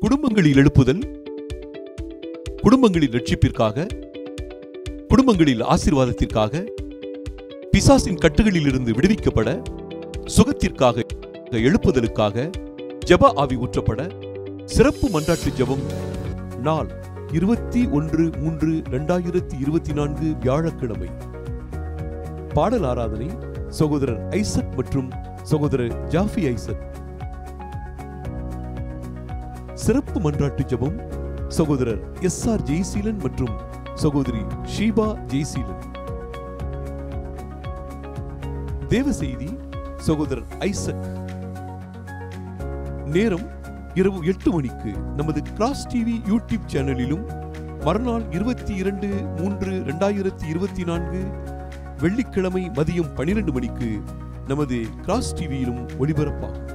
குடும்பங்களில் எழுப்புதல் குடும்பங்களின் ரட்சிப்பிற்காக குடும்பங்களில் ஆசீர்வாதத்திற்காக பிசாசின் கட்டுகளில் இருந்து விடுவிக்கப்பட சுகத்திற்காக எழுப்புதலுக்காக ஜெப ஆவி ஊற்றப்பட சிறப்பு மன்றாட்டு ஜெபம் நாள் இருபத்தி ஒன்று மூன்று இரண்டாயிரத்தி இருபத்தி நான்கு வியாழக்கிழமை பாடல் ஆராதனை சகோதரர் ஐசக் மற்றும் சகோதரர் ஜாஃபி ஐசக் சிறப்பு மன்றாட்டு ஜெபம் சகோதரர் எஸ் ஆர் ஜெய்சீலன் மற்றும் சகோதரி ஷீபா ஜெய்சீலன் தேவ செய்தி சகோதரர் ஐசக் நேரம் இரவு எட்டு மணிக்கு நமது கிராஸ் டிவி யூடியூப் சேனலிலும் மறுநாள் இருபத்தி இரண்டு மூன்று இரண்டாயிரத்தி இருபத்தி நான்கு வெள்ளிக்கிழமை மதியம் பன்னிரண்டு மணிக்கு நமது கிராஸ் டிவியிலும் ஒளிபரப்பாகும்